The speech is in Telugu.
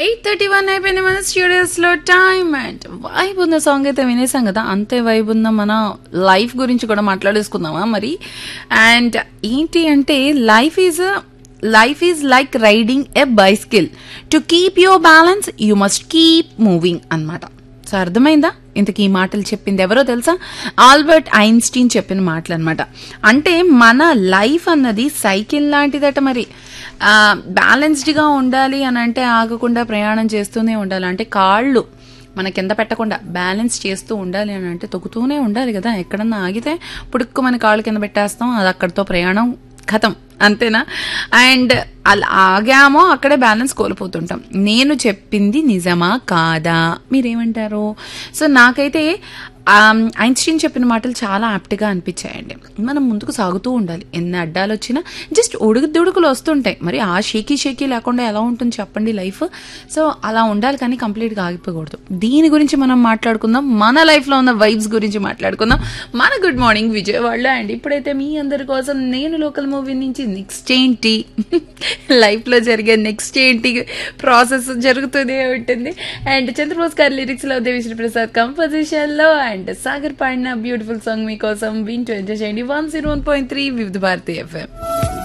ఎయిట్ థర్టీ వన్ అయిపోయింది మన స్టూడియోస్ లో టైం అండ్ వైబ్ ఉన్న సాంగ్ అయితే వినేసాం కదా అంతే వైబ్ ఉన్న మన లైఫ్ గురించి కూడా మాట్లాడేసుకుందామా మరి అండ్ ఏంటి అంటే life is life is like riding a bicycle to keep your balance you must keep moving అన్నమాట సో అర్థమైందా ఇంతకీ ఈ మాటలు చెప్పింది ఎవరో తెలుసా ఆల్బర్ట్ ఐన్స్టీన్ చెప్పిన మాటలు అనమాట అంటే మన లైఫ్ అన్నది సైకిల్ లాంటిదట మరి బ్యాలెన్స్డ్గా ఉండాలి అని అంటే ఆగకుండా ప్రయాణం చేస్తూనే ఉండాలి అంటే కాళ్ళు మన కింద పెట్టకుండా బ్యాలెన్స్ చేస్తూ ఉండాలి అని అంటే తొక్కుతూనే ఉండాలి కదా ఎక్కడన్నా ఆగితే పుడుక్కు మన కాళ్ళు కింద పెట్టేస్తాం అది అక్కడితో ప్రయాణం ఖతం అంతేనా అండ్ అలా ఆగామో అక్కడే బ్యాలెన్స్ కోల్పోతుంటాం నేను చెప్పింది నిజమా కాదా మీరేమంటారు సో నాకైతే ఐన్స్టీన్ చెప్పిన మాటలు చాలా యాప్ట్గా అనిపించాయండి మనం ముందుకు సాగుతూ ఉండాలి ఎన్ని అడ్డాలు వచ్చినా జస్ట్ ఉడుకు దుడుకులు వస్తుంటాయి మరి ఆ షేకీ షేకీ లేకుండా ఎలా ఉంటుంది చెప్పండి లైఫ్ సో అలా ఉండాలి కానీ కంప్లీట్గా ఆగిపోకూడదు దీని గురించి మనం మాట్లాడుకుందాం మన లైఫ్లో ఉన్న వైబ్స్ గురించి మాట్లాడుకుందాం మన గుడ్ మార్నింగ్ విజయవాడలో అండ్ ఇప్పుడైతే మీ అందరి కోసం నేను లోకల్ మూవీ నుంచి నెక్స్ట్ ఏంటి లైఫ్లో జరిగే నెక్స్ట్ ఏంటి ప్రాసెస్ జరుగుతూనే ఉంటుంది అండ్ చంద్రబోస్ గారి లిరిక్స్లో దేవిశ్రీ ప్రసాద్ కంపోజిషన్లో అండ్ సాగర్ పాడిన బ్యూటిఫుల్ సాంగ్ మీకోసం వింటూ ఎంజాయ్ చేయండి one zero one point three Vividh Bharati FM